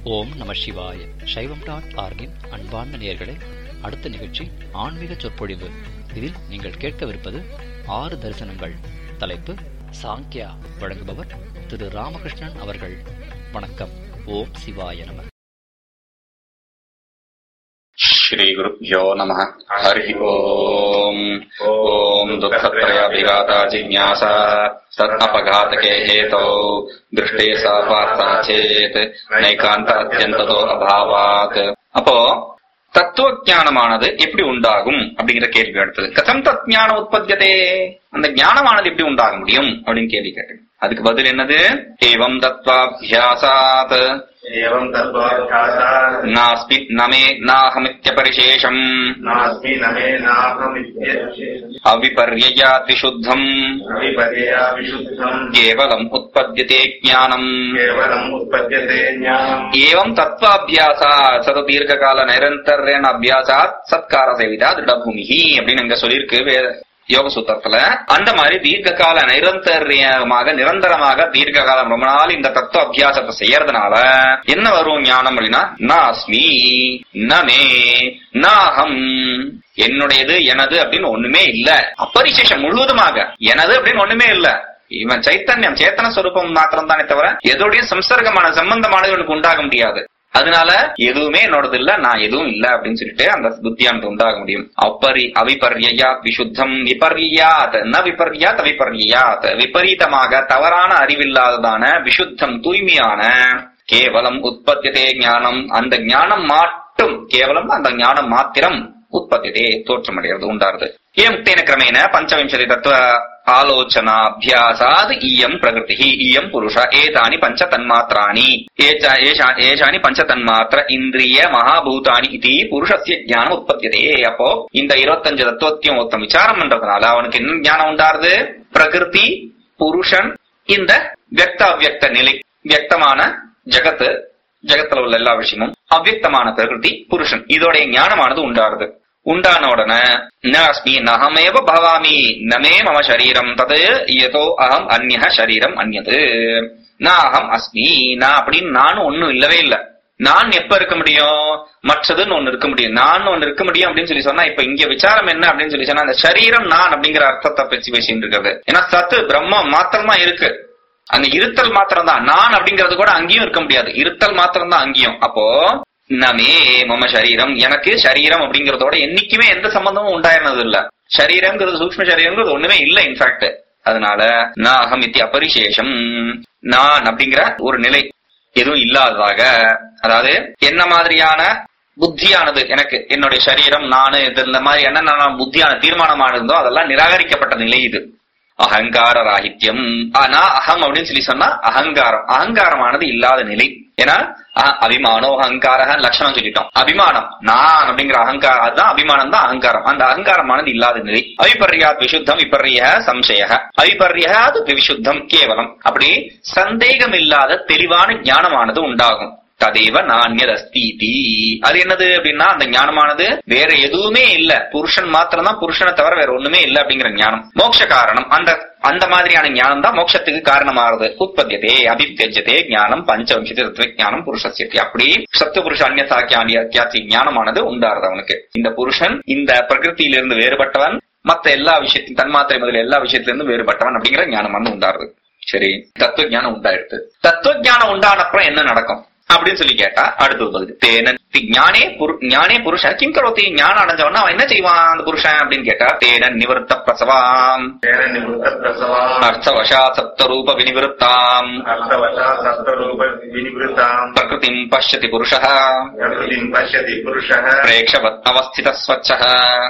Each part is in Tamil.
ஓம் நம சிவாய சைவம் டாட் ஆர்கின் அன்பார்ந்த நேயர்களே அடுத்த நிகழ்ச்சி ஆன்மீக சொற்பொழிவு இதில் நீங்கள் கேட்கவிருப்பது ஆறு தரிசனங்கள் தலைப்பு சாங்கியா வழங்குபவர் திரு ராமகிருஷ்ணன் அவர்கள் வணக்கம் ஓம் சிவாய நம श्रीगुरुभ्यो नमः हरिः ओम् ॐ दुःखत्रयाभिघाता जिज्ञासा सदपघातके हेतौ दृष्टे सा वार्ता चेत நைகாந்த அத்தியந்ததோ அபாவாத் அப்போ தத்துவ ஞானமானது எப்படி உண்டாகும் அப்படிங்கிற கேள்வி அடுத்தது கதம் தத் ஞானம் உற்பத்தியதே அந்த ஞானமானது எப்படி உண்டாக முடியும் அப்படின்னு கேள்வி கேட்டேன் அதுக்கு பதில் என்னது ஏவம் தத்வாபியாசாத் एवं तत्त्वाभ्यासात् नास्मि न मे नाहमित्यपरिशेषम् नास्मि न मे नाहमित्यस्य अविपर्ययात् विशुद्धम् विपर्यया विशुद्धम् केवलम् उत्पद्यते ज्ञानम् केवलम् उत्पद्यते ज्ञानम् एवम् தத்வாபியாசாத் சத தீர்க்ககால நிரந்தரேன அபியாசாத் சத்கார சேவிதா திருடபூமிஹி அப்படின்னு இங்க சொல்லியிருக்கு வே- யோக சூத்திரத்துல அந்த மாதிரி தீர்க்க கால நிரந்தரமாக நிரந்தரமாக தீர்க்க காலம் ரொம்ப நாள் இந்த தத்துவ அபியாசத்தை செய்யறதுனால என்ன வரும் ஞானம் அப்படின்னா நாஸ்மி நமே நாகம் என்னுடையது எனது அப்படின்னு ஒண்ணுமே இல்ல அப்பரிசேஷம் முழுவதுமாக எனது அப்படின்னு ஒண்ணுமே இல்ல இவன் சைத்தன்யம் சேத்தன சொரூபம் மாத்திரம் தானே தவிர எதோடைய சம்சர்க்கமான சம்பந்தமானது இவனுக்கு உண்டாக முடியாது அதனால எதுவுமே என்னோடது இல்ல நான் எதுவும் இல்ல அப்படின்னு சொல்லிட்டு அந்த புத்தியானது உண்டாக முடியும் அப்பரி அவிபர்யாத் விசுத்தம் விபர்யாத் ந விபர்யாத் அவிபர்யாத் விபரீதமாக தவறான அறிவில்லாததான விசுத்தம் தூய்மையான கேவலம் உற்பத்தியதே ஞானம் அந்த ஞானம் மட்டும் கேவலம் அந்த ஞானம் மாத்திரம் உற்பத்தியதே தோற்றமடைகிறது உண்டாருது ஏம் தேன கிரமேண பஞ்சவிம்சதி தத்துவ ஆலோச்சனாபியாசாத் இயம் பிரகிருதி இயம் புருஷ ஏதானி பஞ்ச தன்மாத்திராணி ஏச்ச- ஏஷா- ஏஷானி பஞ்ச தன்மாத்திர இந்திரிய மகாபூதானி இது புருஷஸ்ய ஞானம் உற்பத்தியதே அப்போ இந்த இருபத்தஞ்சு தத்துவத்தையும் ஒருத்தன் விசாரம் பண்றதுனால அவனுக்கு என்ன ஞானம் உண்டாருது பிரகிருதி புருஷன் இந்த வியக்த அவ்யக்த நிலை வியக்தமான ஜகத்து ஜகத்துல உள்ள எல்லா விஷயமும் அவ்யக்தமான பிரகிருதி புருஷன் இதோடைய ஞானமானது உண்டாருது உண்டான உடனே ந அஸ்மி நகமேவ பவாமி நமே மம சரீரம் தது யதோ அகம் அந்நிய சரீரம் அந்நது நான் அகம் அஸ்மி நான் அப்படின்னு நானும் ஒண்ணும் இல்லவே இல்ல நான் எப்ப இருக்க முடியும் மற்றதுன்னு ஒண்ணு இருக்க முடியும் நான் ஒண்ணு இருக்க முடியும் அப்படின்னு சொல்லி சொன்னா இப்ப இங்க விசாரம் என்ன அப்படின்னு சொல்லி சொன்னா அந்த சரீரம் நான் அப்படிங்கிற அர்த்தத்தை பேசி பேசிட்டு இருக்கிறது ஏன்னா சத்து பிரம்மம் மாத்திரம் தான் இருக்கு அங்க இருத்தல் மாத்திரம் தான் நான் அப்படிங்கிறது கூட அங்கேயும் இருக்க முடியாது இருத்தல் மாத்திரம் தான் அங்கேயும் அப்போ நமே மம சரீரம் எனக்கு சரீரம் அப்படிங்கறதோட என்னைக்குமே எந்த சம்பந்தமும் உண்டாயிருந்தது இல்ல சரீரம்ங்கிறது சூக்ம சரீரம்ங்கிறது ஒண்ணுமே இல்ல இன்ஃபேக்ட் அதனால நான் அகம் இத்தி அபரிசேஷம் நான் அப்படிங்கிற ஒரு நிலை எதுவும் இல்லாததாக அதாவது என்ன மாதிரியான புத்தியானது எனக்கு என்னுடைய சரீரம் நானு இது இந்த மாதிரி என்னென்ன புத்தியான தீர்மானமான இருந்தோ அதெல்லாம் நிராகரிக்கப்பட்ட நிலை இது அகங்கார ராகித்யம் ஆனா அகம் அப்படின்னு சொல்லி சொன்னா அகங்காரம் அகங்காரமானது இல்லாத நிலை ஏன்னா அஹ- அபிமானோ அகங்கார லட்சணம் சொல்லிட்டோம் அபிமானம் நான் அப்படிங்கிற அகங்காரம் அதுதான் அபிமானம் தான் அகங்காரம் அந்த அகங்காரமானது இல்லாத நிலை அவிபர்யாத் விசுத்தம் விபர்ய சம்சய அவிபர்யாத் விசுத்தம் கேவலம் அப்படி சந்தேகம் இல்லாத தெளிவான ஞானமானது உண்டாகும் ததேவ நானியதஸ்தீதி அது என்னது அப்படின்னா அந்த ஞானமானது வேற எதுவுமே இல்ல புருஷன் மாத்திரம் தான் புருஷனை தவிர வேற ஒண்ணுமே இல்ல அப்படிங்கிற ஞானம் மோட்ச காரணம் அந்த அந்த மாதிரியான ஞானம் தான் மோட்சத்துக்கு காரணமாகுது உற்பத்தியதே அபித்தியஜதே ஞானம் பஞ்சவம்சதி தத்துவ ஞானம் புருஷசியத்தி அப்படி சத்துவ புருஷ அந்நியசாக்கியாண்டி அத்தியாசி ஞானமானது உண்டாருது அவனுக்கு இந்த புருஷன் இந்த பிரகிருத்தியிலிருந்து வேறுபட்டவன் மத்த எல்லா விஷயத்தையும் தன்மாத்திரை முதல் எல்லா விஷயத்திலிருந்து வேறுபட்டவன் அப்படிங்கிற ஞானமானது உண்டாருது சரி தத்துவ ஞானம் உண்டாயிடுது தத்துவ ஞானம் உண்டான அப்புறம் என்ன நடக்கும் அப்படின்னு சொல்லி கேட்டா அடுத்தது பதில் தேன தி- ஞானே புரு- ஞானே புருஷன் கிம் கரோத்தி ஞானம் அடைஞ்சவனா அவன் என்ன செய்வான் அந்த புருஷன் அப்படின்னு கேட்டா தேன நிவர்த்த பிரசவாம் तेन निवृत्तप्रसवाम् அர்த்தவசா சப்தரூப வினிவிருத்தாம் अर्थवशा सप्तरूप विनिवृत्ताम् பிரகிருதிம் பஷ்யதி புருஷः प्रकृतिम् पश्यति पुरुषः பிரேக்ஷவத் அவஸ்தித ஸ்வச்சः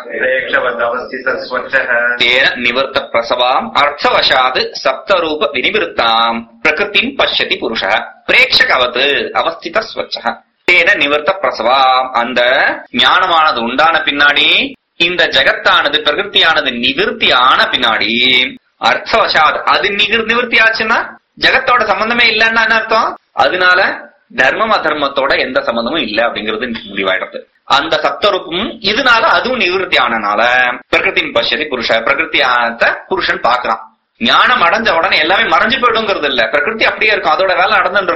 प्रेक्षवदवस्थितस्वच्छः தேன நிவர்த்த பிரசவாம் அர்த்தவசாத் சப்தரூப வினிவிருத்தாம் பிரகிருதிம் பஷ்யதி புருஷः பிரேக்ஷகவத் அவஸ்தித ஸ்வச்சः தேன நிவர்த்த பிரசவாம் அந்த ஞானமானது உண்டான பின்னாடி இந்த ஜகத்தானது பிரகிருத்தியானது நிவிருத்தி ஆன பின்னாடி அர்த்தவசாத் அது நிகிர் நிவர்த்தி ஆச்சுன்னா ஜகத்தோட சம்பந்தமே இல்லைன்னா என்ன அர்த்தம் அதனால தர்மம் அதர்மத்தோட எந்த சம்பந்தமும் இல்ல அப்படிங்கிறது முடிவாயிடுது அந்த சப்தரூபமும் இதனால அதுவும் நிவர்த்தி ஆனனால பிரகிருத்தின் பஷ்யதி புருஷ பிரகிருத்தியானத்தை புருஷன் பாக்குறான் ஞானம் அடைஞ்ச உடனே எல்லாமே மறைஞ்சு போயிடுங்கிறது இல்ல பிரகிருதி அப்படியே இருக்கும் அதோட வேலை நடந்துட்டு இருக்கும்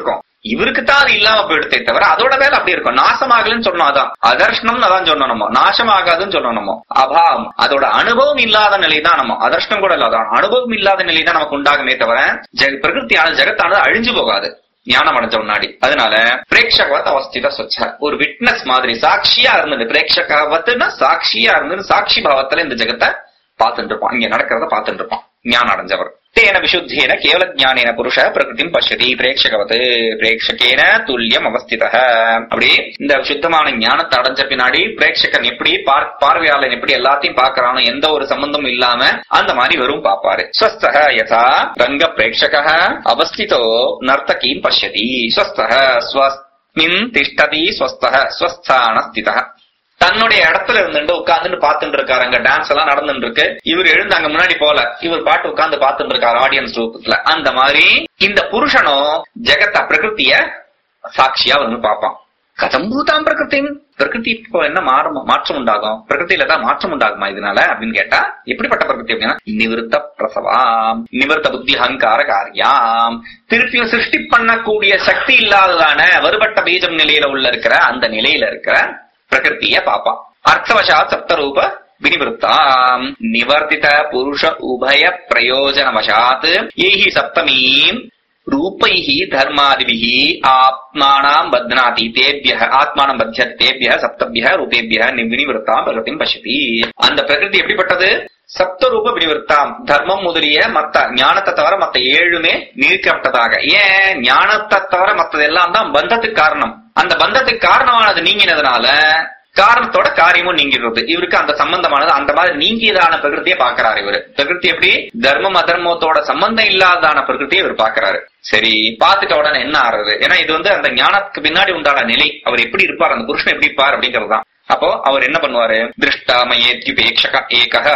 இவருக்கு தான் அது இல்லாம போயிடுதே தவிர அதோட வேலை அப்படி இருக்கும் நாசமாகலன்னு சொன்னோம் அதான் அதர்ஷனம்னு அதான் சொன்னோம் நம்ம நாசமாகாதுன்னு சொன்னோம் நம்ம அபாவம் அதோட அனுபவம் இல்லாத நிலை தான் நம்ம அதர்ஷனம் கூட இல்லாத அனுபவம் இல்லாத நிலை தான் நமக்கு உண்டாகுமே தவிர ஜெக பிரகிருத்தியானது ஜெகத்தானது அழிஞ்சு போகாது ஞானம் அடைஞ்ச முன்னாடி அதனால பிரேட்சகவத் அவஸ்தித சொச்ச ஒரு விட்னஸ் மாதிரி சாட்சியா இருந்தது பிரேட்சகவத்துன்னா சாட்சியா இருந்தது சாட்சி பாவத்துல இந்த ஜெகத்தை பார்த்துட்டு இருப்பான் இங்க நடக்கிறத பார்த்துட்டு இருப்பான் ஞானம் அடைஞ்சவர் தேன விசுத்தேன கேவல ஞானேன புருஷ பிரகிருதிம் பஷ்யதி பிரேட்சகவத் பிரேட்சகேன துல்லியம் அவஸ்தித அப்படி இந்த சுத்தமான ஞானத்தை அடைஞ்ச பின்னாடி பிரேட்சகன் எப்படி பார் பார்வையாளன் எப்படி எல்லாத்தையும் பார்க்கறானோ எந்த ஒரு சம்பந்தமும் இல்லாம அந்த மாதிரி வெறும் பாப்பாரு ஸ்வஸ்தக யதா ரங்க பிரேட்சக அவஸ்திதோ நர்த்தகீம் பஷ்யதி ஸ்வஸ்தக ஸ்வஸ்மின் திஷ்டதி ஸ்வஸ்தக ஸ்வஸ்தான ஸ்திதः தன்னுடைய இடத்துல இருந்துட்டு உட்கார்ந்துட்டு பாத்துட்டு இருக்காரு அங்க டான்ஸ் எல்லாம் நடந்துட்டு இருக்கு இவர் எழுந்து அங்க முன்னாடி போல இவர் பாட்டு உட்கார்ந்து பாத்துட்டு இருக்காரு ஆடியன்ஸ் ரூபத்துல அந்த மாதிரி இந்த புருஷனும் ஜெகத்த பிரகிருத்திய சாட்சியா வந்து பார்ப்பான் கதம்பூதாம் பிரகிருத்தின் பிரகிருதி இப்போ என்ன மாறும் மாற்றம் உண்டாகும் பிரகிருத்தியில தான் மாற்றம் உண்டாகுமா இதனால அப்படின்னு கேட்டா எப்படிப்பட்ட பிரகிருதி அப்படின்னா நிவிருத்த பிரசவாம் நிவிருத்த புத்தி அகங்கார காரியாம் திருப்பியும் சிருஷ்டி பண்ணக்கூடிய சக்தி இல்லாததான வருபட்ட பீஜம் நிலையில உள்ள இருக்கிற அந்த நிலையில இருக்கிற பிரகிருத்திய பாப்பான் அர்த்தவசா சப்தரூப வினிவருத்தாம் நிவர்த்தித புருஷ உபய பிரயோஜனவசாத் ஏஹி சப்தமீம் रूपैः धर्मादिभिः आत्मानाम् बध्नाति तेभ्यः आत्माனம் பத்தியத் தேபிய சப்தபிய ரூபேபிய வினிவருத்தாம் பிரகிருதிம் பசியதி அந்த பிரகிருதி எப்படிப்பட்டது சப்தரூப வினிவருத்தாம் தர்மம் முதலிய மத்த ஞானத்தை தவிர மத்த ஏழுமே நீக்கப்பட்டதாக ஏன் ஞானத்தை தவிர மத்ததெல்லாம் தான் பந்தத்துக்கு காரணம் அந்த பந்தத்துக்கு காரணமானது நீங்கினதுனால காரணத்தோட காரியமும் நீங்கிடுறது இவருக்கு அந்த சம்பந்தமானது அந்த மாதிரி நீங்கியதான பிரகிருத்தியை பாக்குறாரு இவரு பிரகிருதி எப்படி தர்மம் அதர்மத்தோட சம்பந்தம் இல்லாதான பிரகிருத்தியை இவர் பாக்குறாரு சரி பாத்துட்ட உடனே என்ன ஆறுறது ஏன்னா இது வந்து அந்த ஞானத்துக்கு பின்னாடி உண்டான நிலை அவர் எப்படி இருப்பார் அந்த புருஷன் எப்படி இருப்பார் அப்படிங்கிறது தான் அப்போ அவர் என்ன பண்ணுவாரு திருஷ்டாமயேத்யுபேட்சக ஏகः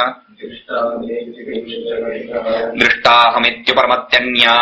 दृष्टाहमित्युपरमत्यन्या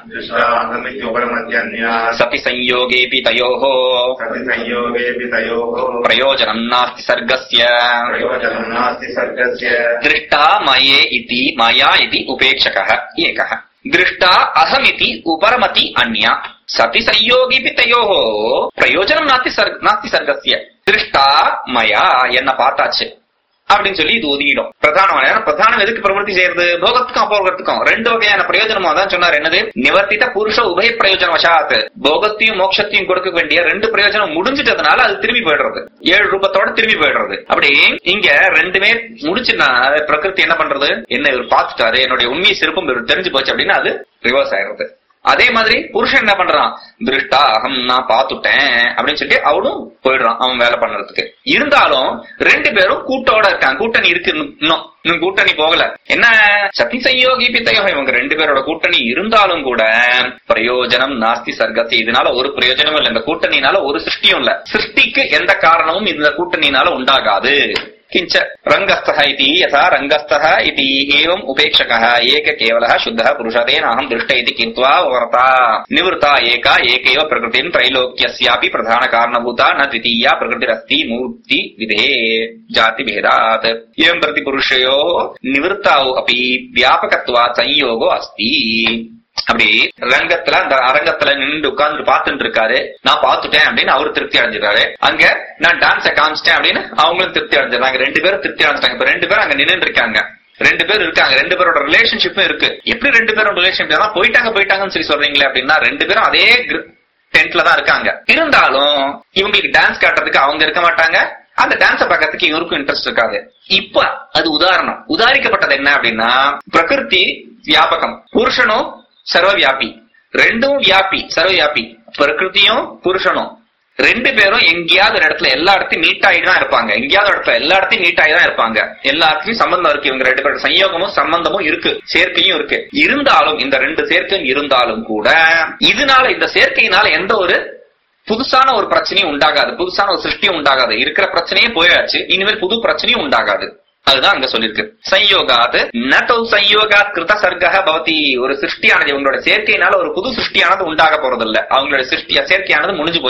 दृष्टाहमित्युपरमत्यन्या सति संयोगेऽपि तयोः सति संयोगेऽपि तयोः प्रयोजनम् नास्ति सर्गस्य प्रयोजनं नास्ति सर्गस्य दृष्टा मये इति मया इति उपेक्षकः एकः दृष्टा अहमिति उपरमति अन्या सति संयोगेऽपि तयोः பிரயோஜனம் நாஸ்தி சர்க் நாஸ்தி சர்க்கசிய திருஷ்டா மயா என்ன பார்த்தாச்சு அப்படின்னு சொல்லி இது ஒதுங்கிடும் பிரதானமான ஏன்னா பிரதானம் எதுக்கு பிரவருத்தி செய்யறது போகத்துக்கும் அபோகத்துக்கும் ரெண்டு வகையான பிரயோஜனமா தான் சொன்னார் என்னது நிவர்த்தித்த புருஷ உபய பிரயோஜனம் வசாத் போகத்தையும் மோட்சத்தையும் கொடுக்க வேண்டிய ரெண்டு பிரயோஜனம் முடிஞ்சிட்டதுனால அது திரும்பி போயிடுறது ஏழு ரூபத்தோட திரும்பி போயிடுறது அப்படி இங்க ரெண்டுமே முடிச்சுன்னா பிரகிருதி என்ன பண்றது என்ன இவர் பார்த்துட்டாரு என்னுடைய உண்மை சிறப்பும் இவர் தெரிஞ்சு போச்சு அப்படின்னா அது ரிவர்ஸ் ஆயிடுறது அதே மாதிரி புருஷன் என்ன பண்றான் திருஷ்டா அகம் நான் பாத்துட்டேன் அப்படின்னு சொல்லி அவனும் போயிடுறான் அவன் வேலை பண்றதுக்கு இருந்தாலும் ரெண்டு பேரும் கூட்டோட இருக்காங்க கூட்டணி இருக்கு இன்னும் இன்னும் இன்னும் கூட்டணி போகல என்ன சத்தி சயோகி பித்தயோகம் இவங்க ரெண்டு பேரோட கூட்டணி இருந்தாலும் கூட பிரயோஜனம் நாஸ்தி சர்க்கத்தி இதனால ஒரு பிரயோஜனமும் இல்ல இந்த கூட்டணினால ஒரு சிருஷ்டியும் இல்ல சிருஷ்டிக்கு எந்த காரணமும் இந்த கூட்டணினால உண்டாகாது किञ्च रङ्गस्थः इति यथा रङ्गस्थः इति एवम् उपेक्षकः एक केवलः शुद्धः पुरुषः तेन अहम् दृष्ट इति कृत्वा वर्ता निवृत्ता एका एकैव प्रकृतिम् त्रैलोक्यस्यापि प्रधानकारणभूता न द्वितीया प्रकृतिरस्ति मूर्ति विधे जातिभेदात् एवम् प्रतिपुरुषयोः निवृत्ताौ अपि व्यापकत्वात् संयोगो अस्ति அப்படி ரங்கத்துல அந்த அரங்கத்துல நின்று உட்கார்ந்து பாத்துட்டு இருக்காரு நான் பாத்துட்டேன் அப்படின்னு அவரு திருப்தி அடைஞ்சிருக்காரு அங்க நான் டான்ஸ காமிச்சிட்டேன் அப்படின்னு அவங்களும் திருப்தி அடைஞ்சிருந்தாங்க ரெண்டு பேரும் திருப்தி அடைஞ்சிட்டாங்க இப்ப ரெண்டு பேரும் அங்க நின்று இருக்காங்க ரெண்டு பேர் இருக்காங்க ரெண்டு பேரோட ரிலேஷன்ஷிப்பும் இருக்கு எப்படி ரெண்டு பேரும் ரிலேஷன்ஷிப் போயிட்டாங்க போயிட்டாங்கன்னு சொல்லி சொல்றீங்களே அப்படின்னா ரெண்டு பேரும் அதே டென்ட்ல தான் இருக்காங்க இருந்தாலும் இவங்களுக்கு டான்ஸ் காட்டுறதுக்கு அவங்க இருக்க மாட்டாங்க அந்த டான்ஸ பார்க்கறதுக்கு இவருக்கும் இன்ட்ரெஸ்ட் இருக்காது இப்ப அது உதாரணம் உதாரிக்கப்பட்டது என்ன அப்படின்னா பிரகிருதி வியாபகம் புருஷனும் சர்வவியாபி ரெண்டும் வியாபி சர்வவியாபி பிரகிருதியும் புருஷனும் ரெண்டு பேரும் எங்கேயாவது ஒரு இடத்துல எல்லா இடத்தையும் நீட் ஆகி தான் இருப்பாங்க எங்கேயாவது இடத்துல எல்லா இடத்தையும் நீட் ஆகி தான் இருப்பாங்க எல்லா இடத்துலயும் சம்பந்தம் இருக்கு இவங்க ரெண்டு பேரோட சயோகமும் சம்பந்தமும் இருக்கு சேர்க்கையும் இருக்கு இருந்தாலும் இந்த ரெண்டு சேர்க்கையும் இருந்தாலும் கூட இதனால இந்த சேர்க்கையினால எந்த ஒரு புதுசான ஒரு பிரச்சனையும் உண்டாகாது புதுசான ஒரு சிருஷ்டியும் உண்டாகாது இருக்கிற பிரச்சனையே போயாச்சு இனிமேல் புது பிரச்சனையும் உண்டாகாது அதுதான் அங்க சொல்லிருக்கு சயோகாத் நோ சயோகாத் கிருத சர்க்கக பவதி ஒரு சிருஷ்டியானது இவங்களோட சேர்க்கையினால ஒரு புது சிருஷ்டியானது உண்டாக போறது இல்ல அவங்களோட சிருஷ்டி சேர்க்கையானது முடிஞ்சு போச்சு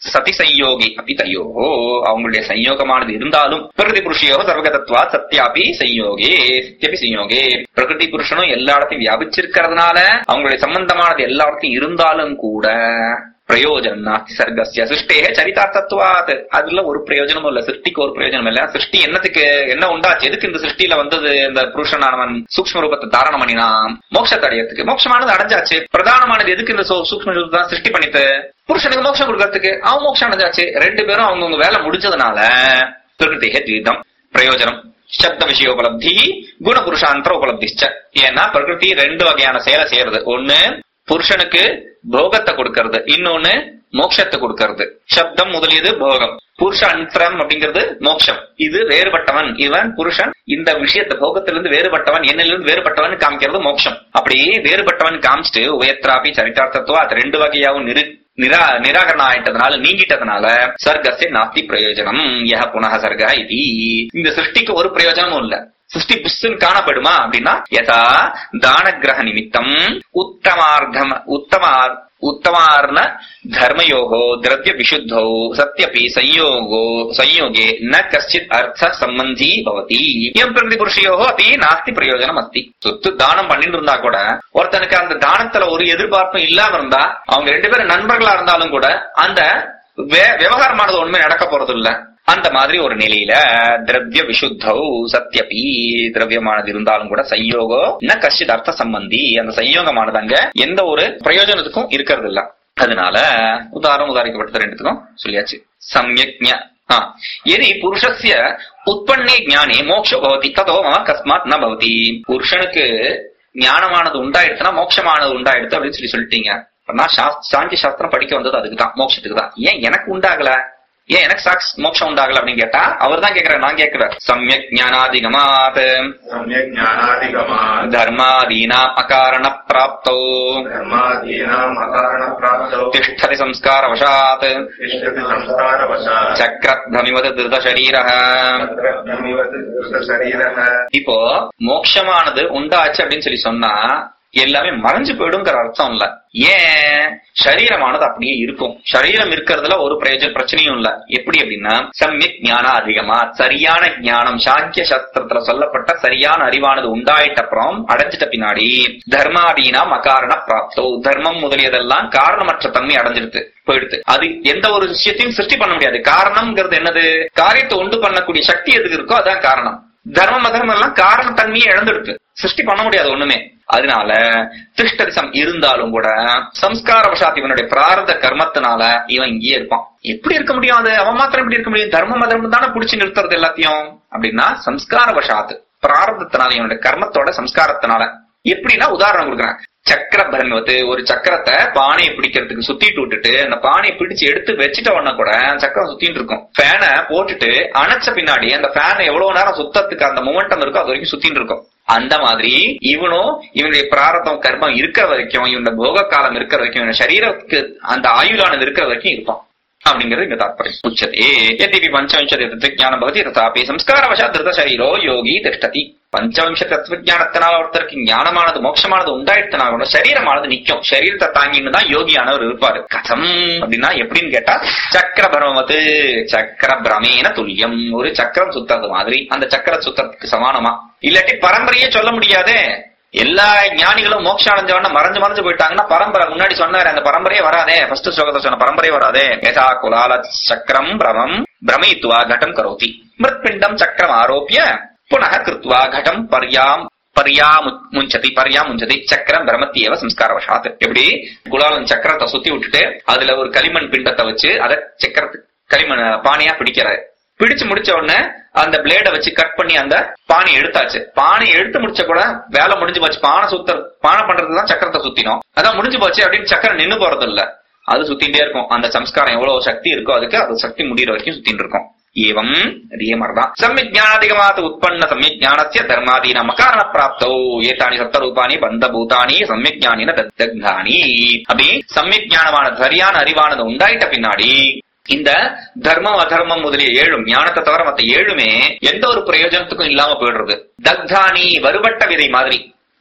சதி சையோகி அப்படி தையோ அவங்களுடைய சையோகமானது இருந்தாலும் பிரகிருதி புருஷியோ சர்வகதத்வா சத்யாபி சையோகே சத்யபி சையோகே பிரகிருதி புருஷனும் எல்லா இடத்தையும் வியாபிச்சிருக்கிறதுனால அவங்களுடைய சம்பந்தமானது எல்லா இடத்தையும் இருந்தாலும் கூட பிரயோஜனம் நாஸ்தி சர்க்கஸ்ய சிருஷ்டே சரிதார்த்தத்துவாத் அதுல ஒரு பிரயோஜனமும் இல்ல சிருஷ்டிக்கு ஒரு பிரயோஜனம் இல்ல சிருஷ்டி என்னத்துக்கு என்ன உண்டாச்சு எதுக்கு இந்த சிருஷ்டியில வந்தது இந்த புருஷனானவன் சூக்ஷ்ம ரூபத்தை தாரணம் பண்ணினான் மோட்சத்தை அடையறதுக்கு மோட்சமானது அடைஞ்சாச்சு பிரதானமானது எதுக்கு இந்த சூ- சூக்ஷ்ம ரூபத்தை தான் சிருஷ்டி பண்ணிட்டு புருஷனுக்கு மோட்சம் கொடுக்கறதுக்கு அவன் மோட்சம் அடைஞ்சாச்சு ரெண்டு பேரும் அவங்கவுங்க வேலை முடிஞ்சதுனால பிரகிருதி துவிதம் பிரயோஜனம் சப்த விஷய உபலப்தி குண புருஷாந்தர உபலப்திச்ச ஏன்னா பிரகிருதி ரெண்டு வகையான செயலை செய்யறது ஒண்ணு புருஷனுக்கு போகத்தை கொடுக்கறது இன்னொன்னு மோட்சத்தை கொடுக்கறது சப்தம் முதலியது போகம் புருஷ அந்தரம் அப்படிங்கிறது மோட்சம் இது வேறுபட்டவன் இவன் புருஷன் இந்த விஷயத்தை போகத்திலிருந்து வேறுபட்டவன் என்னிலிருந்து வேறுபட்டவன் காமிக்கிறது மோட்சம் அப்படி வேறுபட்டவன் காமிச்சிட்டு உயத்ராபி சரிதார்த்தத்துவம் அது ரெண்டு வகையாவும் நிரு நிரா நிராகரணம் ஆயிட்டதுனால நீங்கிட்டதுனால சர்க்கஸ்ய நாஸ்தி பிரயோஜனம் யஹ புனக சர்க இது இந்த சிருஷ்டிக்கு ஒரு பிரயோஜனமும் இல்ல சிருஷ்டி புஷ்ன்னு காணப்படுமா அப்படின்னா யதா தான கிரக நிமித்தம் உத்தமார்த்தம் உத்தமார் உத்தமார்ண தர்மயோகோ திரவிய விசுத்தோ சத்யபி संयोगो संयोगे न कश्चित् अर्थ संबंधी भवति எம் பிரகிருதி புருஷையோ அப்படி நாஸ்தி பிரயோஜனம் அஸ்தி சொத்து தானம் பண்ணிட்டு இருந்தா கூட ஒருத்தனுக்கு அந்த தானத்துல ஒரு எதிர்பார்ப்பும் இல்லாம இருந்தா அவங்க ரெண்டு பேரும் நண்பர்களா இருந்தாலும் கூட அந்த வே- விவகாரமானது ஒண்ணுமே நடக்க போறது இல்ல அந்த மாதிரி ஒரு நிலையில திரவிய விசுத்தௌ சத்யபி திரவியமானது இருந்தாலும் கூட சையோகோ ந கஷ்டித் அர்த்த சம்பந்தி அந்த சையோகமானது அங்க எந்த ஒரு பிரயோஜனத்துக்கும் இருக்கிறது இல்ல அதனால உதாரணம் உதாரிக்கப்பட்டது ரெண்டுத்துக்கும் சொல்லியாச்சு சம்யக் ஞ- ஆ. यदि புருஷஸ்ய உற்பன்னே ஞானே மோட்சோ பவதி ததோ மம கஸ்மாத் ந பவதி புருஷனுக்கு ஞானமானது உண்டாயிடுச்சுன்னா மோட்சமானது உண்டாயிடுச்சு அப்படின்னு சொல்லி சொல்லிட்டீங்க அப்ப நான் சாஸ்- சாங்கிய சாஸ்திரம் படிக்க வந்தது அதுக்கு தான் மோட்சத்துக்கு தான் ஏன் எனக்கு உண்டாகல ஏன் எனக்கு சாக்ஸ் மோட்சம் உண்டாகல அப்படின்னு கேட்டா அவர் தான் கேக்குறாரு நான் கேட்கிறேன் சமயக் ஞானாதிகமாத் सम्यक् ज्ञानादिगमात् தர்மாதீனாம் அகாரண பிராப்தோ धर्मादीनाम् अकारणप्राप्तौ திஷ்டதி சம்ஸ்காரவசாத் तिष्ठति संस्कारवशात् சக்கரத்மிவத திருத சரீரः तत्रत्वमिव शरीरः இப்போ மோட்சமானது உண்டாச்சு அப்படின்னு சொல்லி சொன்னா எல்லாமே மறைஞ்சு போயிடுங்கிற அர்த்தம் இல்ல ஏன் சரீரமானது அப்படியே இருக்கும் சரீரம் இருக்கிறதுல ஒரு பிரயோஜன பிரச்சனையும் இல்ல எப்படி அப்படின்னா சம்யக் ஞானம் அதிகமா சரியான ஞானம் சாங்கிய சாஸ்திரத்துல சொல்லப்பட்ட சரியான அறிவானது உண்டாயிட்ட அப்புறம் அடைஞ்சிட்ட பின்னாடி தர்மாதீனாம் அகாரண பிராப்தோ தர்மம் முதலியதெல்லாம் காரணமற்ற தன்மை அடைஞ்சிருது போயிடுது அது எந்த ஒரு விஷயத்தையும் சிருஷ்டி பண்ண முடியாது காரணம்ங்கிறது என்னது காரியத்தை உண்டு பண்ணக்கூடிய சக்தி எதுக்கு இருக்கோ அதான் காரணம் தர்மம் அதர்மம் எல்லாம் காரண தன்மையை இழந்துடுது சிருஷ்டி பண்ண முடியாது ஒண்ணுமே அதனால திருஷ்டரிசம் இருந்தாலும் கூட சம்ஸ்கார வசாத் இவனுடைய பிராரத கர்மத்தினால இவன் இங்கேயே இருப்பான் எப்படி இருக்க முடியும் அது அவன் மாத்திரம் எப்படி இருக்க முடியும் தர்மம் அதர்மம் தானே புடிச்சு நிறுத்துறது எல்லாத்தையும் அப்படின்னா சம்ஸ்கார வசாத் பிராரதத்தினால இவனுடைய கர்மத்தோட சம்ஸ்காரத்தினால எப்படின்னா உதாரணம் கொடுக்குறேன் சக்கர பிரம்மத்து ஒரு சக்கரத்தை பானையை பிடிக்கிறதுக்கு சுத்திட்டு விட்டுட்டு அந்த பானையை பிடிச்சு எடுத்து வச்சுட்ட உடனே கூட சக்கரம் சுத்திட்டு இருக்கும் ஃபேனை போட்டுட்டு அணைச்ச பின்னாடி அந்த ஃபேன் எவ்வளவு நேரம் சுத்தத்துக்கு அந்த மொமெண்டம் இருக்கோ அது வரைக்கும் சுத்திட்டு இருக்கும் அந்த மாதிரி இவனும் இவனுடைய பிராரதம் கர்மம் இருக்கிற வரைக்கும் இவனுடைய போக காலம் இருக்கிற வரைக்கும் இவன் சரீரத்துக்கு அந்த ஆயுளானது இருக்கிற வரைக்கும் இருப்பான் அப்படிங்கிறது இங்க தாற்பயம் உச்சதே எதிபி பஞ்சவிம்சதி தத்துவஜானம் பகதி ததாபி சம்ஸ்காரவசாத் திருத சரீரோ யோகி திஷ்டதி பஞ்சவிம்ச தத்துவஜானத்தினால் ஒருத்தருக்கு ஞானமானது மோட்சமானது உண்டாயிடுத்தினா கூட சரீரமானது நிக்கும் சரீரத்தை தாங்கின்னு தான் யோகியானவர் இருப்பாரு கதம் அப்படின்னா எப்படின்னு கேட்டா சக்கர பிரமவது சக்கர பிரமேன துல்லியம் ஒரு சக்கரம் சுத்துறது மாதிரி அந்த சக்கர சுத்தத்துக்கு சமானமா இல்லாட்டி பரம்பரையே சொல்ல முடியாதே எல்லா ஞானிகளும் மோட்சம் அடைஞ்சவன மறைஞ்சு மறைஞ்சு போயிட்டாங்கன்னா பரம்பரை முன்னாடி சொன்னாரு அந்த பரம்பரையே வராதே ஃபர்ஸ்ட் ஸ்லோகத்தை சொன்ன பரம்பரையே வராதே யதா குலால சக்கரம் பிரமம் பிரமயித்வா கடம் கரோதி மிருத்பிண்டம் சக்கரம் ஆரோப்பிய புனः கிருத்வா கடம் பர்யாம் பர்யா முஞ்சதி பர்யா முஞ்சதி சக்கரம் பிரமத்தியவ சம்ஸ்காரவசாத் எப்படி குலாலன் சக்கரத்தை சுத்தி விட்டுட்டு அதுல ஒரு களிமண் பிண்டத்தை வச்சு அதை சக்கரத்து களிமண் பானையா பிடிக்கிறாரு பிடிச்சு முடிச்ச உடனே அந்த பிளேட வச்சு கட் பண்ணி அந்த பானை எடுத்தாச்சு பானை எடுத்து முடிச்ச கூட வேலை முடிஞ்சு போச்சு பானை சுத்த பானை பண்றதுக்கு தான் சக்கரத்தை சுத்தினோம் அதான் முடிஞ்சு போச்சு அப்படின்னு சக்கரம் நின்னு போறது இல்ல அது சுத்திட்டே இருக்கும் அந்த சம்ஸ்காரம் எவ்வளவு சக்தி இருக்கோ அதுக்கு அது சக்தி முடிகிற வரைக்கும் சுத்திட்டு இருக்கும் ஏவம் அதே மாதிரிதான் சம்யஜானாதிகமாத் உற்பன்ன சம்யஜானசிய தர்மாதீன மகாரண பிராப்தோ ஏதானி சப்தரூபானி பந்தபூதானி சம்யஜானின தத்தக்ஞானி அப்படி சம்யஜானமான சரியான அறிவானது உண்டாயிட்ட பின்னாடி இந்த தர்மம் அதர்மம் முதலிய ஏழும் ஞானத்தை தவிர மத்த ஏழுமே எந்த ஒரு பிரயோஜனத்துக்கும் இல்லாம போயிடுறது தக்தானி வருபட்ட விதை மாதிரி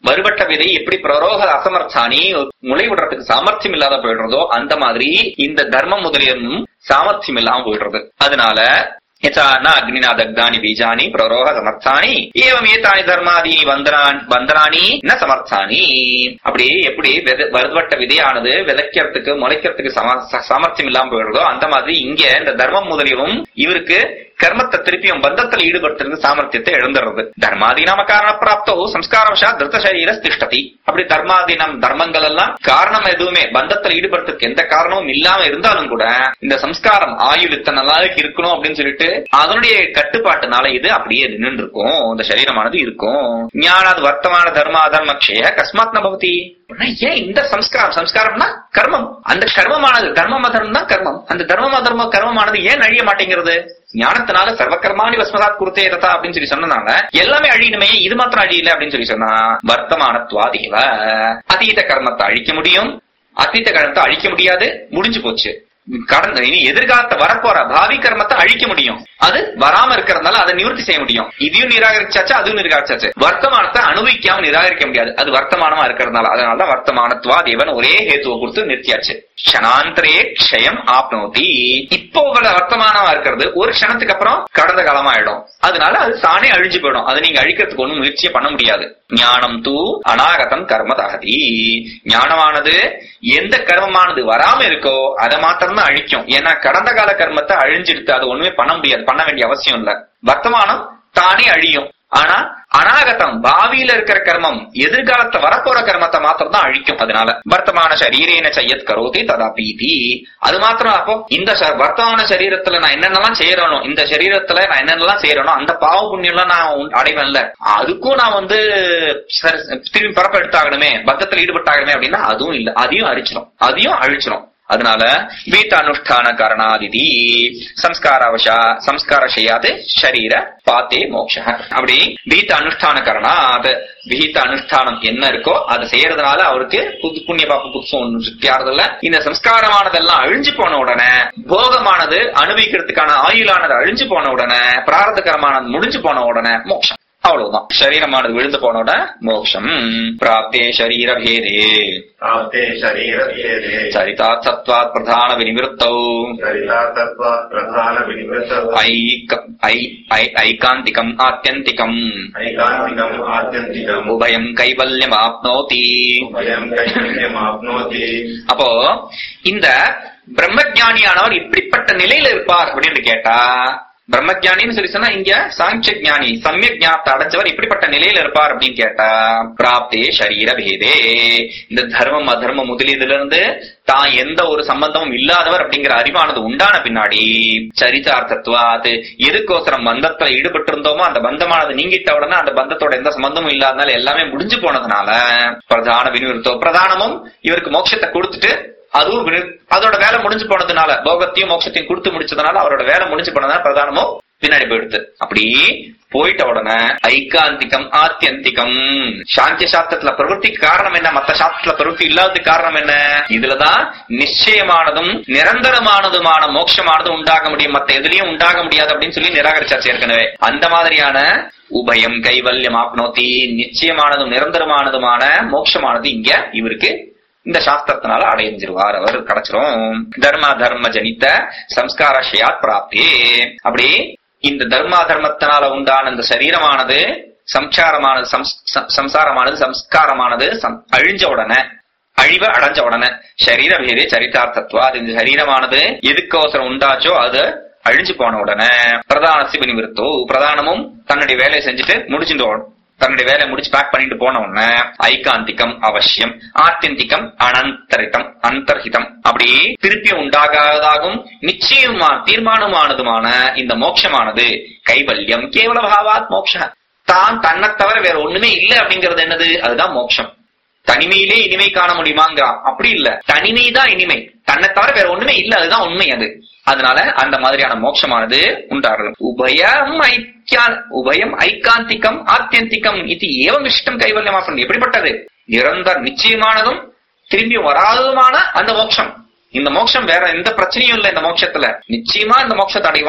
வருபட்ட விதை எப்படி பிரரோக அசமர்த்தானி முளை விடுறதுக்கு சாமர்த்தியம் இல்லாத போயிடுறதோ அந்த மாதிரி இந்த தர்மம் முதலியும் சாமர்த்தியம் இல்லாம போயிடுறது அதனால यथा न अग्निना दग्धानि बीजानि प्ररोह समर्थानि एवं एतानि धर्मादीनि बந்தனான் பந்தனானி ந சமர்த்தானி அப்படி எப்படி வித- வருவட்ட விதையானது விதைக்கிறதுக்கு முளைக்கிறதுக்கு சம- ச- சாமர்த்தியம் இல்லாம போயிடுறதோ அந்த மாதிரி இங்க இந்த தர்மம் முதலியவும் இவருக்கு கர்மத்தை திருப்பியும் பந்தத்தில் ஈடுபடுத்துறது சாமர்த்தியத்தை எழுந்துறது தர்மாதீனாம காரண பிராப்தோ சம்ஸ்காரவசா திருத்த சரீர திஷ்டதி அப்படி தர்மாதீனம் தர்மங்கள் எல்லாம் காரணம் எதுவுமே பந்தத்தில் ஈடுபடுறதுக்கு எந்த காரணமும் இல்லாம இருந்தாலும் கூட இந்த சம்ஸ்காரம் ஆயுள் இத்தனை நாளைக்கு இருக்கணும் அப்படின்னு சொல்லிட்டு அதனுடைய கட்டுப்பாட்டுனால இது அப்படியே நின்று இருக்கும் இந்த சரீரமானது இருக்கும் ஞானாது வர்த்தமான தர்ம அதர்ம க்ஷய கஸ்மாத் ந பவதி ஆனா ஏன் இந்த சம்ஸ்காரம் சம்ஸ்காரம்னா கர்மம் அந்த கர்மமானது தர்மம் அதர்மம் தான் கர்மம் அந்த தர்மம் அதர்ம கர்மமானது ஏன் அழிய மாட்டேங்கிறது ஞானத்தினால சர்வகர்மானி வஸ்மதாத் குருத்தே ரதா அப்படின்னு சொல்லி சொன்னனால எல்லாமே அழியணுமே இது மாத்திரம் அழியல அப்படின்னு சொல்லி சொன்னா வர்த்தமானத்வாதேவ அதீத கர்மத்தை அழிக்க முடியும் அதீத கர்மத்தை அழிக்க முடியாது முடிஞ்சு போச்சு கடந்த இனி எதிர்காலத்தை வரப்போற பாவி கர்மத்தை அழிக்க முடியும் அது வராம இருக்கிறதுனால அதை நிவர்த்தி செய்ய முடியும் இதையும் நிராகரிச்சாச்சு அதுவும் நிராகரிச்சாச்சு வர்த்தமானத்தை அனுபவிக்காம நிராகரிக்க முடியாது அது வர்த்தமானமா இருக்கிறதுனால அதனால வர்த்தமானத்வா தேவன் ஒரே ஹேத்துவை கொடுத்து நிறுத்தியாச்சு க்ஷணாந்தரே க்ஷயம் ஆப்னோதி இப்போ உங்களோட வர்த்தமானமா இருக்கிறது ஒரு க்ஷணத்துக்கு அப்புறம் கடந்த காலமாயிடும் அதனால அது தானே அழிஞ்சு போயிடும் அதை நீங்க அழிக்கிறதுக்கு ஒண்ணும் முயற்சியை பண்ண முடியாது ஞானம் தூ அநாகதம் கர்ம தகதி ஞானமானது எந்த கர்மமானது வராம இருக்கோ அதை மாத்திரம் தான் அழிக்கும் ஏன்னா கடந்த கால கர்மத்தை அழிஞ்சிடுத்து அது ஒண்ணுமே பண்ண முடியாது பண்ண வேண்டிய அவசியம் இல்ல வர்த்தமானம் தானே அழியும் ஆனா அநாகதம் பாவியில இருக்கிற கர்மம் எதிர்காலத்தை வரப்போற கர்மத்தை மாத்திரம் தான் அழிக்கும் அதனால வர்த்தமான சரீரேன செய்யத் கரோதி ததா பீதி அது மாத்திரம் அப்போ இந்த ச- வர்த்தமான சரீரத்துல நான் என்னென்னலாம் செய்யறனோ இந்த சரீரத்துல நான் என்னென்னலாம் செய்யறனோ அந்த பாவ புண்ணியம்லாம் நான் உண்- அடைவேன்ல அதுக்கும் நான் வந்து சரி- திரும்பி பரப்ப எடுத்தாகணுமே பக்கத்துல ஈடுபட்டாகணுமே அப்படின்னா அதுவும் இல்ல அதையும் அழிச்சிடும் அதையும் அழிச்சிடும் அதனால வீத்த அனுஷ்டான கரணாதிதி சம்ஸ்காராவசா சம்ஸ்காரஷயாது ஷரீர பாத்தே மோக்ஷ அப்படி வீத்த அனுஷ்டான கரணாத் விஹித்த அனுஷ்டானம் என்ன இருக்கோ அதை செய்யறதுனால அவருக்கு புது புண்ணிய பாப்ப புதுசம் ஒன்றும் சுத்தியாறதில்ல இந்த சம்ஸ்காரமானதெல்லாம் அழிஞ்சு போன உடனே போகமானது அனுபவிக்கிறதுக்கான ஆயுளானது அழிஞ்சு போன உடனே பிராரதகரமானது முடிஞ்சு போன உடனே மோட்சம் அவ்வளவுதான் சரீரமானது விழுந்து போன உடனே மோட்சம் பிராப்தே சரீர பேதே प्राप्ते शरीरभेदे சரிதா சத்வாத் பிரதான வினிவிருத்தௌ चरितातत्त्वात् प्रधानविनिवृत्तौ ஐக- ஐ- ஐ- ஐகாந்திகம் ஆத்தியந்திகம் ऐकान्तिकम् आत्यन्तिकम् உபயம் கைவல்யம் ஆப்னோதி वयम् कैवल्यमाप्नोति அப்போ இந்த பிரம்மஜானியானவர் இப்படிப்பட்ட நிலையில இருப்பார் அப்படின்னு கேட்டா பிரம்மஜானின்னு சொல்லி சொன்னா இங்க சாங்கிய ஞானி சமயக் ஞானத்தை அடைஞ்சவர் இப்படிப்பட்ட நிலையில இருப்பார் அப்படின்னு கேட்டா பிராப்தே சரீர பேதே இந்த தர்மம் அதர்மம் முதலியதுல இருந்து தான் எந்த ஒரு சம்பந்தமும் இல்லாதவர் அப்படிங்கிற அறிவானது உண்டான பின்னாடி சரிதார்த்தத்துவாது எதுக்கோசரம் பந்தத்துல ஈடுபட்டு இருந்தோமோ அந்த பந்தமானது நீங்கிட்ட உடனே அந்த பந்தத்தோட எந்த சம்பந்தமும் இல்லாதனால எல்லாமே முடிஞ்சு போனதுனால பிரதான வினிவிருத்தோ பிரதானமும் இவருக்கு மோட்சத்தை கொடுத்துட்டு அதுவும் வினு- அதோட வேலை முடிஞ்சு போனதுனால போகத்தையும் மோட்சத்தையும் கொடுத்து முடிச்சதுனால அவரோட வேலை முடிஞ்சு போனதுனால பிரதானமும் பின்னாடி போயிடுது அப்படி போயிட்ட உடனே ஐகாந்திகம் ஆத்தியந்திகம் சாந்திய சாஸ்திரத்துல பிரவൃத்திக்கு காரணம் என்ன மத்த சாஸ்திரத்துல பிரவೃತ್ತಿ இல்லாததுக்கு காரணம் என்ன இதுலதான் நிச்சயமானதும் நிரந்தரமானதுமான மோட்சமானது உண்டாக முடியும் மத்த எதுலயும் உண்டாக முடியாது அப்படின்னு சொல்லி நிராகரிச்சாச்சு ஏற்கனவே அந்த மாதிரியான உபயம் கைவல்யம் ஆப்னோத்தி நிச்சயமானதும் நிரந்தரமானதுமான மோட்சமானது இங்க இவருக்கு இந்த சாஸ்திரத்தினால அடைஞ்சிருவார் அவர் கிடைச்சிரும் தர்ம தர்ம ஜனித்த சம்ஸ்காரஷயாத் பிராப்தி அப்படி இந்த தர்ம தர்மத்தினால உண்டான இந்த சரீரமானது சம்சாரமானது சம்ஸ்- சம்- சம்சாரமானது சம்ஸ்காரமானது சம்- அழிஞ்ச உடனே அழிவை அடைஞ்ச உடனே சரீர பேரே சரிதார்த்தத்துவா அது இந்த சரீரமானது எதுக்கு அவசரம் உண்டாச்சோ அது அழிஞ்சு போன உடனே பிரதான சிவனிவிருத்தோ பிரதானமும் தன்னுடைய வேலையை செஞ்சுட்டு முடிச்சுட்டு ஓடும். தன்னுடைய வேலையை முடிச்சு பேக் பண்ணிட்டு போன உடனே ஐகாந்திகம் அவசியம் ஆத்தியந்திகம் அனந்தரிதம் அந்தர்ஹிதம் அப்படி திருப்பி உண்டாகாததாகும் நிச்சயமா தீர்மானமானதுமான இந்த மோட்சமானது கைவல்யம் கேவல பாவாத் மோட்ச தான் தன்னை தவிர வேற ஒண்ணுமே இல்லை அப்படிங்கிறது என்னது அதுதான் மோட்சம் தனிமையிலே இனிமை காண முடியுமாங்கிறான் அப்படி இல்ல தனிமை தான் இனிமை தன்னை தவிர வேற ஒண்ணுமே இல்ல அதுதான் உண்மை அது அதனால அந்த மாதிரியான மோட்சமானது உண்டாகிறது உபயம் ஐக்கியா உபயம் ஐகாந்திகம் ஆத்தியந்திகம் இது ஏவம் இஷ்டம் கைவல்யமாசம் எப்படிப்பட்டது நிரந்தர நிச்சயமானதும் திரும்பி வராததுமான அந்த மோட்சம் இந்த மோட்சம் வேற எந்த பிரச்சனையும் இல்ல இந்த மோட்சத்துல நிச்சயமா இந்த மோட்சத்தை அடைவான்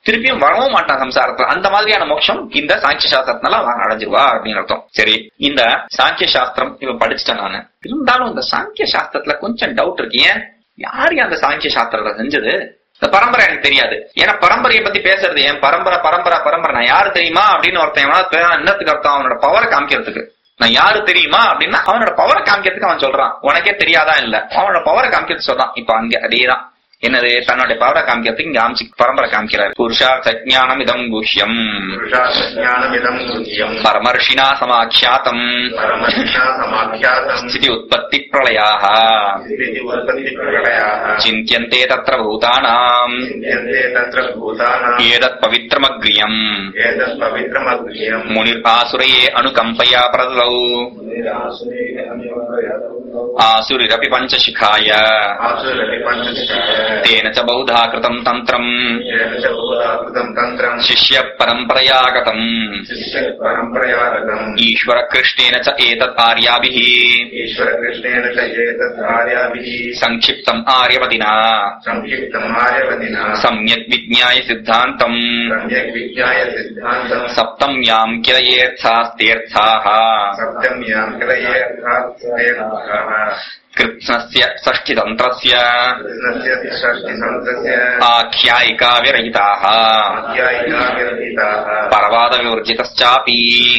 திருப்பியும் வரவும் மாட்டான் சம்சாரத்துல அந்த மாதிரியான மோட்சம் இந்த சாங்கிய சாஸ்திரத்தினால அவன் அடைஞ்சிருவா அப்படின்னு அர்த்தம் சரி இந்த சாங்கிய சாஸ்திரம் இவன் படிச்சுட்டேன் நானு இருந்தாலும் இந்த சாங்கிய சாஸ்திரத்துல கொஞ்சம் டவுட் இருக்கு ஏன் யாரு அந்த சாங்கிய சாஸ்திரத்தை செஞ்சது இந்த பரம்பரை எனக்கு தெரியாது ஏன்னா பரம்பரையை பத்தி பேசுறது ஏன் பரம்பரை பரம்பரை பரம்பரை நான் யாரு தெரியுமா அப்படின்னு ஒருத்தன் எவனாவது பேசுனா என்னத்துக்கு அர்த்தம் அவனோட பவரை காமிக்கிறதுக்கு நான் யாரு தெரியுமா அப்படின்னா அவனோட பவரை காமிக்கிறதுக்கு அவன் சொல்றான் உனக்கே தெரியாதா இல்ல அவனோட பவரை காமிக்கிறதுக்கு சொல்றான் இப்ப அங்க அதேதான் என்னது தன்னுடைய பவரை காமிக்கிறதுக்கு இங்க காமிச்சு பரம்பரை காமிக்கிறார் புருஷா சஜானம் இதம் குஷ்யம் पुरुषाज्ञानमिदम् गुह्यम् பரமர்ஷினா சமாख्यातம் परमर्षिणा समाख्यातम् ஸ்திதி உற்பத்தி பிரளயாக स्थिति उत्पत्तिप्रलयाः சிந்தியந்தே தத்ர பூதானாம் चिन्त्यन्ते तत्र भूतानाम् ஏதத் பவித்ரமக்ரியம் एतत् पवित्रमग्र्यम् முனிர் ஆசுரையே அனுகம்பயா பிரதௌ ஆசுரிரபி பஞ்சசிகாய आसुरपि पञ्चशिखाय தேன ச பௌதா கிருதம் தந்திரம் येन च भूताकृतम् तन्त्रम् சிஷ்ய பரம்பரையாகதம் परम्परयागतम् ஈஸ்வர கிருஷ்ணேன ச ஏதத் ஆர்யாபிः ईश्वरकृष्णेन च एतत् आर्याभिः சங்கிப்தம் ஆர்யவதினா संक्षिप्तम् आर्यवदिना சம்யக் விஜ்ஞாய சித்தாந்தம் सम्यक् विज्ञाय सिद्धान्तम् சப்தம் யாம் கில ஏர்த்தாஸ்தேர்த்தாः सप्तम्याम् कृतयेऽर्थाः கிருஷ்ணஸ்ய षष्ठितन्त्रस्य कृष्णस्य षष्टिसन्त्रस्य आख्यायिका विरहिताः आख्यायिकाविरहिताः परवादविवर्जितश्चापि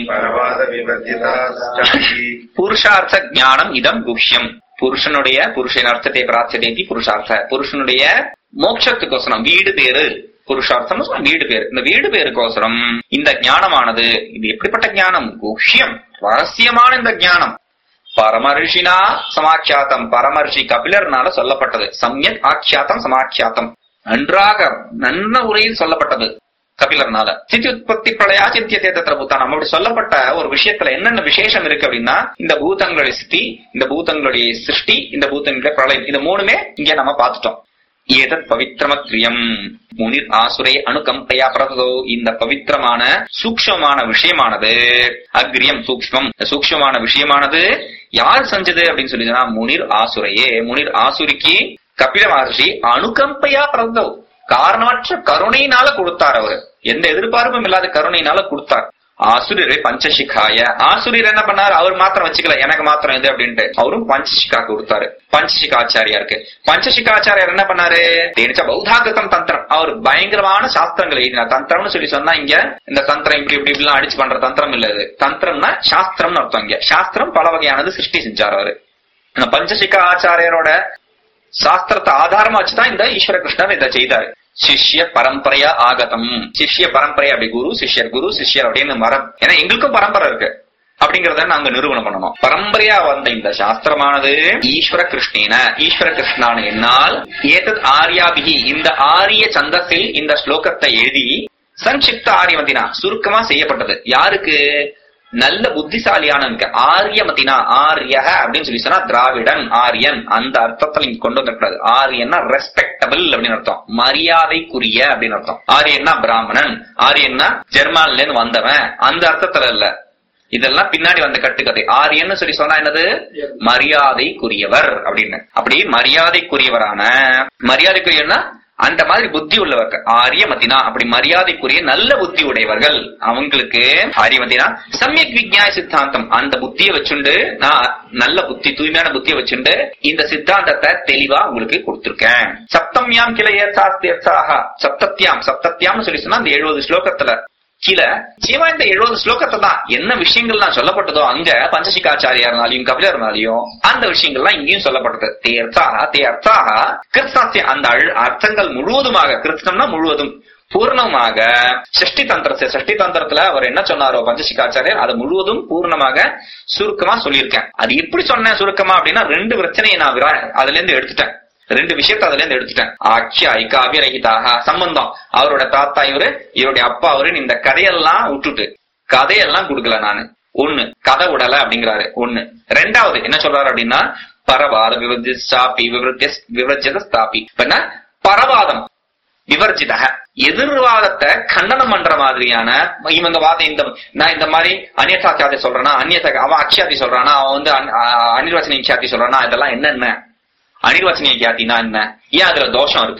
परवादविवर्जिताश्चापि புருஷார்த்த ஞானம் இதம் குஹ்யம் புருஷனுடைய புருஷன் அர்த்தத்தை பிரார்த்ததேதி புருஷார்த்த புருஷனுடைய மோட்சத்துக்கோசரம் வீடு பேரு புருஷார்த்தம் சொன்னா வீடு பேரு இந்த வீடு பேருக்கோசரம் இந்த ஞானமானது இது எப்படிப்பட்ட ஞானம் குஹ்யம் ரகசியமான இந்த ஞானம் பரமர்ஷினா சமாக்கியாத்தம் பரமர்ஷி கபிலர்னால சொல்லப்பட்டது சம்யக் ஆக்கியாத்தம் சமாக்கியாத்தம் நன்றாக நல்ல உரையில் சொல்லப்பட்டது கபிலர்னால சித்தி உற்பத்தி பிரளயா சித்தியத்தை தத்திர பூத்தானம் அப்படி சொல்லப்பட்ட ஒரு விஷயத்துல என்னென்ன விசேஷம் இருக்கு அப்படின்னா இந்த பூதங்களுடைய ஸ்திதி இந்த பூதங்களுடைய சிருஷ்டி இந்த பூதங்களுடைய பிரளயம் இந்த மூணுமே இங்க நம்ம பார்த்துட்டோம் ஏதத் பவித்ரமத்ரியம் முனிர் ஆசுரை அணுகம்பையா பிரதோ இந்த பவித்திரமான சூக்ஷ்மமான விஷயமானது அக்ரியம் சூக்ஷ்மம் இந்த சூக்ஷ்மமான விஷயமானது யார் செஞ்சது அப்படின்னு சொல்லி சொன்னா முனிர் ஆசுரையே முனிர் ஆசுரிக்கு கபில மகர்ஷி அணுகம்பையா பிரதோ காரணமற்ற கருணையினால கொடுத்தார் அவரு எந்த எதிர்பார்ப்பும் இல்லாத கருணையினால கொடுத்தார் ஆசுரரை பஞ்சசிகாய ஆசுரர் என்ன பண்ணார் அவர் மாத்திரம் வச்சுக்கல எனக்கு மாத்திரம் இது அப்படின்ட்டு அவரும் பஞ்சசிகா கொடுத்தாரு பஞ்சசிகாச்சாரியாருக்கு பஞ்சசிகாச்சாரியார் என்ன பண்ணாரு தேனிச்ச பௌதாகிருத்தம் தந்திரம் அவர் பயங்கரமான சாஸ்திரங்கள் எழுதினார் தந்திரம்னு சொல்லி சொன்னா இங்க இந்த தந்திரம் இப்படி இப்படி இப்படி எல்லாம் அடிச்சு பண்ற தந்திரம் இல்ல இது தந்திரம்னா சாஸ்திரம்னு அர்த்தம் இங்க சாஸ்திரம் பல வகையானது சிருஷ்டி செஞ்சார் அவரு இந்த பஞ்சசிகா ஆச்சாரியரோட சாஸ்திரத்தை ஆதாரமா வச்சுதான் இந்த ஈஸ்வர கிருஷ்ணர் இதை செய்தாரு சிஷ்ய பரம்பரையா ஆகதம் சிஷ்ய பரம்பரை அப்படி குரு சிஷ்யர் குரு சிஷ்யர் அப்படின்னு மரம் ஏன்னா எங்களுக்கும் பரம்பரை இருக்கு அப்படிங்கறத நாங்க நிரூபணம் பண்ணணும் பரம்பரையா வந்த இந்த சாஸ்திரமானது ஈஸ்வர கிருஷ்ணேன ஈஸ்வர கிருஷ்ணான என்னால் ஏதத் ஆர்யாபிகி இந்த ஆரிய சந்தத்தில் இந்த ஸ்லோகத்தை எழுதி சங்கிப்த ஆரியமதினா சுருக்கமா செய்யப்பட்டது யாருக்கு நல்ல புத்திசாலியானவனுக்கு ஆரியமதினா ஆரிய அப்படின்னு சொல்லி சொன்னா திராவிடன் ஆரியன் அந்த அர்த்தத்துல இங்க கொண்டு வந்துடக்கூடாது ஆரியன்னா ரெஸ்பெக்டபிள் அப்படின்னு அர்த்தம் மரியாதைக்குரிய அப்படின்னு அர்த்தம் ஆரியன்னா பிராமணன் ஆரியன்னா ஜெர்மான்ல இருந்து வந்தவன் அந்த அர்த்தத்துல இல்ல இதெல்லாம் பின்னாடி வந்த கட்டுக்கதை ஆரியன்னு சொல்லி சொன்னா என்னது மரியாதைக்குரியவர் அப்படின்னு அப்படி மரியாதைக்குரியவரான மரியாதைக்குரியன்னா அந்த மாதிரி புத்தி உள்ளவர்கள் ஆரியமதினா அப்படி மரியாதைக்குரிய நல்ல புத்தி உடையவர்கள் அவங்களுக்கு ஆரியமதினா சமயக் விஜ்ஞாய சித்தாந்தம் அந்த புத்தியை வச்சுண்டு நான் நல்ல புத்தி தூய்மையான புத்தியை வச்சுண்டு இந்த சித்தாந்தத்தை தெளிவா உங்களுக்கு கொடுத்திருக்கேன் சப்தம்யாம் கிளைய சாஸ்தியர்த்தாக சப்தத்யாம் சப்தத்யாம்னு சொல்லி சொன்னா அந்த எழுபது ஸ்லோகத்துல கீழே நிச்சயமா இந்த எழுபது ஸ்லோகத்தை தான் என்ன விஷயங்கள்லாம் சொல்லப்பட்டதோ அங்க பஞ்சசிகாச்சாரியாருனாலையும் கபிலர்னாலையும் அந்த விஷயங்கள்லாம் இங்கேயும் சொல்லப்பட்டது தேர்த்தா தேர்த்தா கிருஷ்ணாஸ்திய அந்த அழ்- அர்த்தங்கள் முழுவதுமாக கிருஷ்ணம்னா முழுவதும் பூர்ணமாக சஷ்டி தந்திரத்தை சஷ்டி தந்திரத்துல அவர் என்ன சொன்னாரோ பஞ்சசிகாச்சாரியர் அதை முழுவதும் பூர்ணமாக சுருக்கமா சொல்லியிருக்கேன் அது எப்படி சொன்னேன் சுருக்கமா அப்படின்னா ரெண்டு பிரச்சனையை நான் விரா- அதுல இருந்து எடுத்துட்டேன் ரெண்டு விஷயத்த அதுல இருந்து எடுத்துட்டேன் ஆக்கிய ஐக்காவிய ரகிதாக சம்பந்தம் அவரோட தாத்தா இவரு இவருடைய அப்பா அவரு இந்த கதையெல்லாம் விட்டுட்டு கதையெல்லாம் கொடுக்கல நானு ஒண்ணு கதை விடல அப்படிங்கிறாரு ஒண்ணு ரெண்டாவது என்ன சொல்றாரு அப்படின்னா பரவாத விவர்ஜி ஸ்தாபி விவர்ஜ விவர்ஜத ஸ்தாபி இப்ப என்ன பரவாதம் விவர்ஜித எதிர்வாதத்தை கண்டனம் பண்ற மாதிரியான இவங்க வாதம் இந்த நான் இந்த மாதிரி அந்நியதா கியாதி சொல்றேன்னா அந்நியதா அவன் அக்ஷாதி சொல்றானா அவன் வந்து அன்- அ- அனிர்வச்சனி கியாதி சொல்றானா இதெல்லாம் என்னென்ன அனிர்வச்சனீய கியாத்தினா என்ன ஏன் அதுல தோஷம் இருக்கு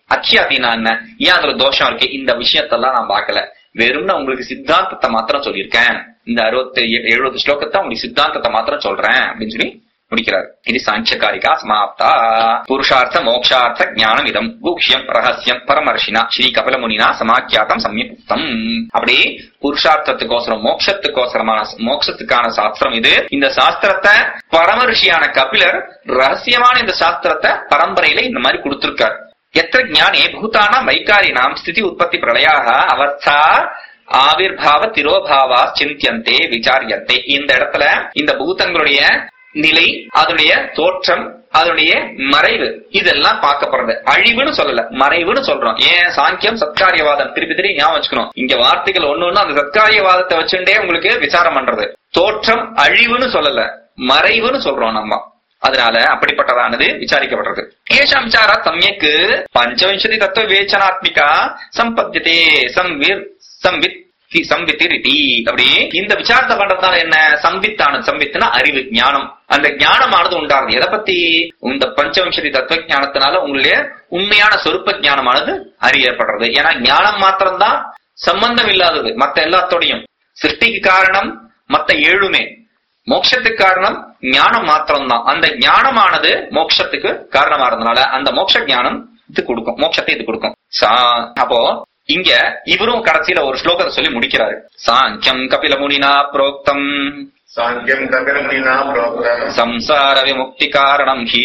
அக்கியாத்தினா என்ன ஏன் அதுல தோஷம் இருக்கு இந்த விஷயத்தெல்லாம் நான் பார்க்கல வெறும் நான் உங்களுக்கு சித்தாந்தத்தை மாத்திரம் சொல்லியிருக்கேன் இந்த அறுபத்தி எழுபது ஸ்லோகத்தை உங்களுக்கு சித்தாந்தத்தை மாத்திரம் சொல்றேன் அப்படின்னு சொல்லி முடிக்கிறார் இது சாங்கியகாரிகா சமாப்தா புருஷார்த்த மோக்ஷார்த்த ஞானம் இதம் கூக்ஷியம் ரகசியம் பரமர்ஷினா ஸ்ரீ கபில முனினா சமாக்கியாத்தம் சமயபுக்தம் அப்படி புருஷார்த்தத்துக்கோசரம் மோட்சத்துக்கோசரமான மோட்சத்துக்கான சாஸ்திரம் இது இந்த சாஸ்திரத்தை பரமரிஷியான கபிலர் ரகசியமான இந்த சாஸ்திரத்தை பரம்பரையில இந்த மாதிரி கொடுத்திருக்கார் எத்த ஞானே பூதானாம் வைகாரினாம் ஸ்திதி உற்பத்தி பிரளயாக அவர்த்தா ஆவிர்பாவ திரோபாவா சிந்தியந்தே விசாரியந்தே இந்த இடத்துல இந்த பூதங்களுடைய நிலை அதனுடைய தோற்றம் அதனுடைய மறைவு இதெல்லாம் பார்க்கப்படுறது அழிவுன்னு சொல்லல மறைவுன்னு சொல்றோம் ஏன் சாங்கியம் சத்காரியவாதம் திருப்பி திருப்பி ஞாபகம் வச்சுக்கணும் இங்க வார்த்தைகள் ஒண்ணு ஒண்ணு அந்த சத்காரியவாதத்தை வச்சுட்டே உங்களுக்கு விசாரம் பண்றது தோற்றம் அழிவுன்னு சொல்லல மறைவுன்னு சொல்றோம் நம்ம அதனால அப்படிப்பட்டதானது விசாரிக்கப்படுறது ஏஷாம் விசாரா சமயக்கு பஞ்சவிம்சதி தத்துவ விவேச்சனாத்மிகா சம்பத்தியதே சம்விர் சம்வித் சம்வித்திரிதி அப்படி இந்த விசாரத்தை பண்றதுனால என்ன சம்பித்தானது சம்பித்துனா அறிவு ஞானம் அந்த ஞானமானது உண்டாகுது எதை பத்தி இந்த பஞ்சவம்சதி தத்துவ ஞானத்தினால உங்களுடைய உண்மையான சொருப்ப ஞானமானது அறியப்படுறது ஏன்னா ஞானம் மாத்திரம்தான் சம்பந்தம் இல்லாதது மத்த எல்லாத்தோடையும் சிருஷ்டிக்கு காரணம் மத்த ஏழுமே மோட்சத்துக்கு காரணம் ஞானம் மாத்திரம்தான் அந்த ஞானமானது மோட்சத்துக்கு காரணமா இருந்தனால அந்த மோட்ச ஞானம் இது கொடுக்கும் மோட்சத்தை இது கொடுக்கும் சா- அப்போ இங்க இவரும் கடைசியில ஒரு ஸ்லோகத்தை சொல்லி முடிக்கிறாரு சாங்கியம் கபில முனினா புரோக்தம் साङ्ख्यम् कपिलमुनिना प्रोक्तम् சம்சார விமுக்தி காரணம் ஹி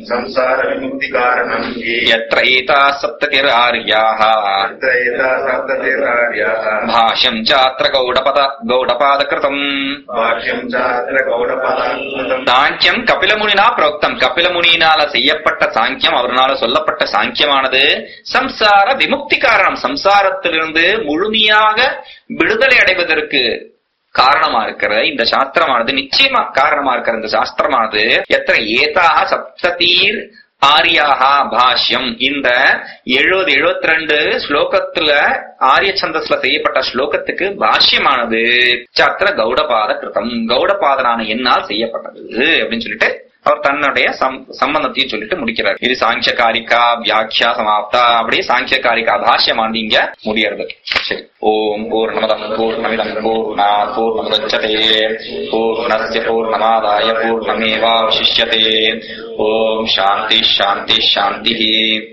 संसारविमुक्तिकारणम् हि यत्र एता सप्ततिर् आर्याः अत्र एता सप्ततिरार्याः भाष्यम् चात्र गौडपद गौडपादकृतम् भाष्यम् चात्र गौडपदाकृतम् சாங்கியம் கபிலமுனினா புரோக்தம் கபிலமுனியினால செய்யப்பட்ட சாங்கியம் அவர்னால சொல்லப்பட்ட சாங்கியமானது சம்சார விமுக்தி காரணம் சம்சாரத்திலிருந்து முழுமையாக விடுதலை அடைவதற்கு காரணமா இருக்கிற இந்த சாஸ்திரமானது நிச்சயமா காரணமா இருக்கிற இந்த சாஸ்திரமானது எத்தனை ஏதா சப்ததீர் ஆரியாகா பாஷ்யம் இந்த எழுபது எழுபத்தி ரெண்டு ஸ்லோகத்துல ஆரிய சந்தஸ்ல செய்யப்பட்ட ஸ்லோகத்துக்கு பாஷ்யமானது சத்திர கௌடபாத கிருதம் கௌடபாதனான என்னால் செய்யப்பட்டது அப்படின்னு சொல்லிட்டு அவர் தன்னுடைய சம்- சம்பந்தத்தையும் சொல்லிட்டு முடிக்கிறார் இது சாங்கியகாரிகா வியாக்கியா சமாப்தா அப்படியே சாங்கியகாரிகா பாஷ்யமானது இங்க முடியறது சரி ஓம் பூர்ணமதம் பூர்ணமிதம் பூர்ணா பூர்ணமுதச்சதே பூர்ணஸ்ய பூர்ணமாதாய பூர்ணமேவாவசிஷ்யதே ஓம் சாந்தி சாந்தி சாந்தி